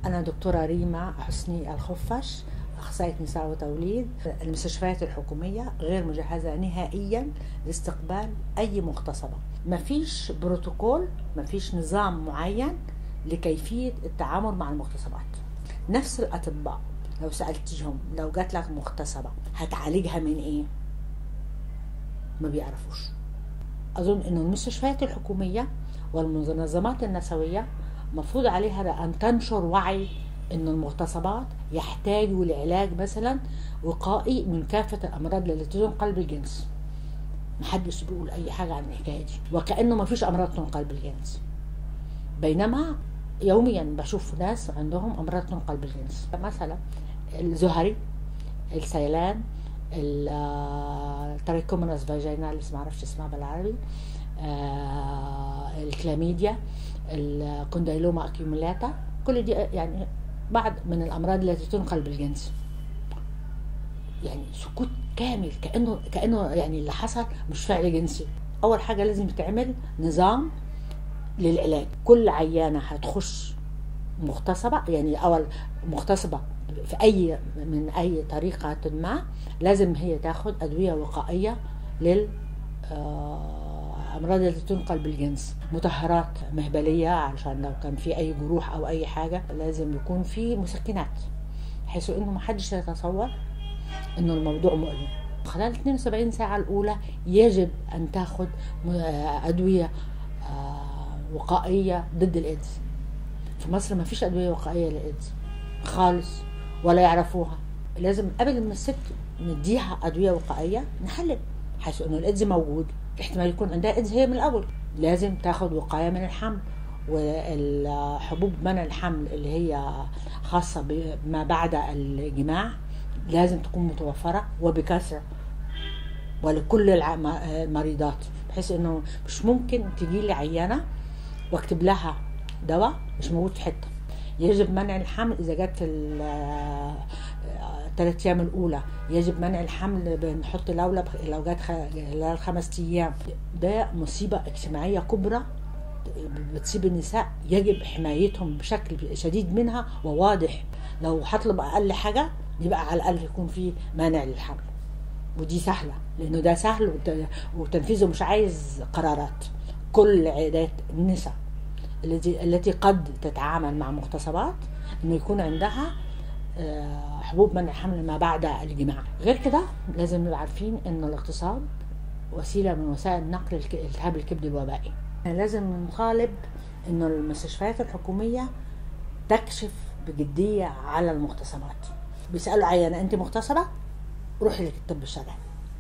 أنا دكتورة ريما حسني الخفش أخصائية نساء وتوليد المستشفيات الحكومية غير مجهزة نهائيا لاستقبال أي مغتصبة ما فيش بروتوكول ما فيش نظام معين لكيفية التعامل مع المغتصبات نفس الأطباء لو سألتيهم لو جات لك مغتصبة هتعالجها من إيه؟ ما بيعرفوش أظن أن المستشفيات الحكومية والمنظمات النسوية مفروض عليها أن تنشر وعي أن المغتصبات يحتاجوا لعلاج مثلا وقائي من كافة الأمراض التي تنقل بالجنس محدش بيقول أي حاجة عن الحكاية دي وكأنه ما فيش أمراض تنقل بالجنس بينما يوميا بشوف ناس عندهم أمراض تنقل بالجنس مثلا الزهري السيلان التريكوموناس فاجيناليس ما اعرفش اسمها بالعربي آه الكلاميديا الكونديلوما اكيوميلاتا كل دي يعني بعض من الامراض التي تنقل بالجنس يعني سكوت كامل كانه كانه يعني اللي حصل مش فعل جنسي اول حاجه لازم يتعمل نظام للعلاج كل عيانه هتخش مغتصبه يعني اول مغتصبه في اي من اي طريقه ما لازم هي تاخد ادويه وقائيه لل امراض التي تنقل بالجنس مطهرات مهبليه علشان لو كان في اي جروح او اي حاجه لازم يكون في مسكنات بحيث انه ما حدش يتصور انه الموضوع مؤلم خلال 72 ساعه الاولى يجب ان تاخد ادويه وقائيه ضد الايدز في مصر ما فيش ادويه وقائيه للايدز خالص ولا يعرفوها لازم قبل ما الست نديها ادويه وقائيه نحلل حيث انه الايدز موجود احتمال يكون عندها ايدز هي من الاول لازم تاخد وقايه من الحمل والحبوب منع الحمل اللي هي خاصه بما بعد الجماع لازم تكون متوفره وبكثره ولكل المريضات بحيث انه مش ممكن تجي لي عيانه واكتب لها دواء مش موجود في حته يجب منع الحمل اذا جت في الثلاث ايام الاولى يجب منع الحمل بنحط لولب لو جت خلال خمس ايام ده مصيبه اجتماعيه كبرى بتصيب النساء يجب حمايتهم بشكل شديد منها وواضح لو هطلب اقل حاجه يبقى على الاقل يكون في مانع للحمل ودي سهله لانه ده سهل وتنفيذه مش عايز قرارات كل عيادات النساء التي التي قد تتعامل مع مغتصبات انه يكون عندها حبوب منع الحمل ما بعد الجماع غير كده لازم نبقى عارفين ان الاغتصاب وسيله من وسائل نقل التهاب الكبد الوبائي لازم نطالب انه المستشفيات الحكوميه تكشف بجديه على المغتصبات بيسالوا عيانه انت مغتصبه روحي للطب الشرعي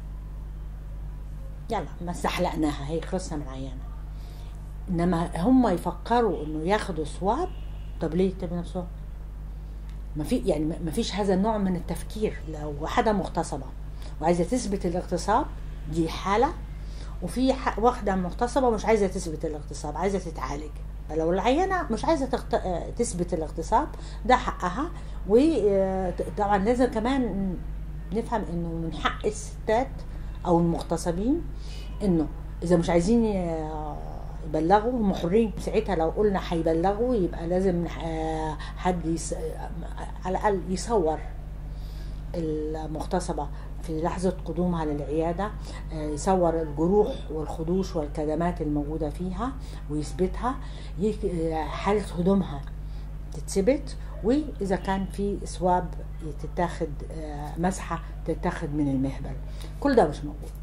يلا ما استحلقناها هي خلصنا من عيانه انما هم يفكروا انه ياخدوا سواب طب ليه تبنى نفسهم ما في يعني ما فيش هذا النوع من التفكير لو واحده مغتصبه وعايزه تثبت الاغتصاب دي حاله وفي واحده مغتصبه مش عايزه تثبت الاغتصاب عايزه تتعالج لو العيانه مش عايزه تخت... تثبت الاغتصاب ده حقها وطبعا لازم كمان نفهم انه من حق الستات او المغتصبين انه اذا مش عايزين يبلغوا هم حرين ساعتها لو قلنا هيبلغوا يبقى لازم حد يس... على الاقل يصور المغتصبه في لحظة قدومها للعيادة يصور الجروح والخدوش والكدمات الموجودة فيها ويثبتها حالة هدومها تتثبت وإذا كان في سواب تتاخد مسحة تتاخد من المهبل كل ده مش موجود